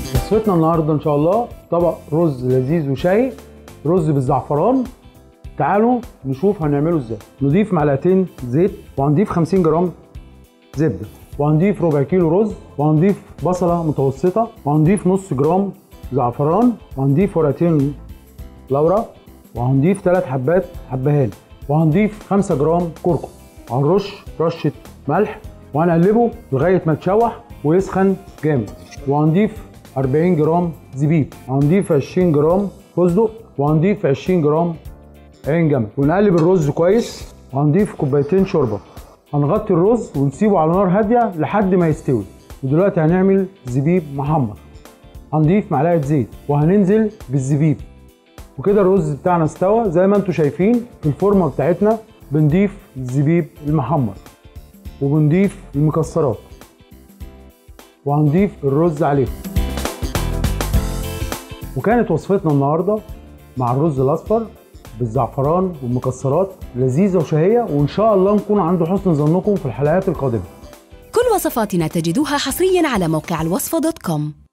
وصفتنا النهارده ان شاء الله طبق رز لذيذ وشهي رز بالزعفران تعالوا نشوف هنعمله ازاي نضيف معلقتين زيت وهنضيف 50 جرام زبده وهنضيف ربع كيلو رز وهنضيف بصله متوسطه وهنضيف نص جرام زعفران وهنضيف ورقتين لورا وهنضيف ثلاث حبات حبهان وهنضيف 5 جرام كركم وهنرش رشه ملح وهنقلبه لغايه ما تشوح ويسخن جامد وهنضيف 40 جرام زبيب وهنضيف 20 جرام فستق وهنضيف 20 جرام عين جمل ونقلب الرز كويس وهنضيف كوبايتين شوربه هنغطي الرز ونسيبه على نار هاديه لحد ما يستوي ودلوقتي هنعمل زبيب محمر هنضيف معلقه زيت وهننزل بالزبيب وكده الرز بتاعنا استوى زي ما انتم شايفين في الفورمه بتاعتنا بنضيف الزبيب المحمر وبنضيف المكسرات وهنضيف الرز عليهم وكانت وصفتنا النهارده مع الرز الاصفر بالزعفران والمكسرات لذيذه وشهيه وان شاء الله نكون عند حسن ظنكم في الحلقات القادمه كل وصفاتنا تجدوها حصريا على موقع الوصفة دوت كوم